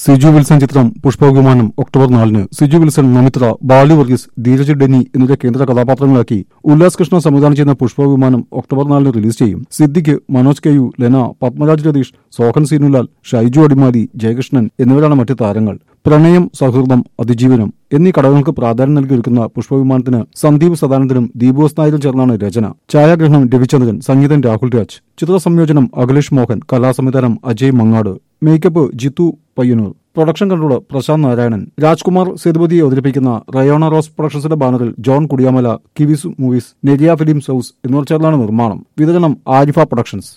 Siju Wilson ചിത്രം Pushpavimanam October നാലിന് Siju Wilson നമിത്ര ബാലു വർഗീസ് ധീരജ് ഡെന്നി എന്നിവരെ കേന്ദ്ര കഥാപാത്രങ്ങളാക്കി ഉല്ലാസ് കൃഷ്ണ സംവിധാനം ചെയ്യുന്ന പുഷ്പവിമാനം ഒക്ടോബർ നാലിന് റിലീസ് ചെയ്യും സിദ്ദിഖ് മനോജ് കെയു ലെന പത്മരാജ് രതീഷ് സോഹൻ സീനുലാൽ ഷൈജു അടിമാലി ജയകൃഷ്ണൻ എന്നിവരാണ് മറ്റ് താരങ്ങൾ പ്രണയം സൗഹൃദം അതിജീവനം എന്നീ ഘടകങ്ങൾക്ക് പ്രാധാന്യം നൽകി ഒരുക്കുന്ന പുഷ്പവിമാനത്തിന് സന്ദീപ് സദാനന്ദനും ദീപോസ് നായരും ചേർന്നാണ് രചന ഛായാഗ്രഹണം രവിചന്ദ്രൻ സംഗീതം രാഹുൽ രാജ് ചിത്ര സംയോജനം അഖിലേഷ് മോഹൻ കലാസംവിധാനം Ajay Mangad makeup Jithu Payyanur production controller Prashanth Narayanan Rajkumar സേതുപതിയെ അവതരിപ്പിക്കുന്ന റയോണ റോസ് പ്രൊഡക്ഷൻസിന്റെ ബാനറിൽ John Kudiyamala Kiwis movies Neriya films house എന്നിവർ ചേർന്നാണ് നിർമ്മാണം വിതരണം ആരിഫ പ്രൊഡക്ഷൻസ്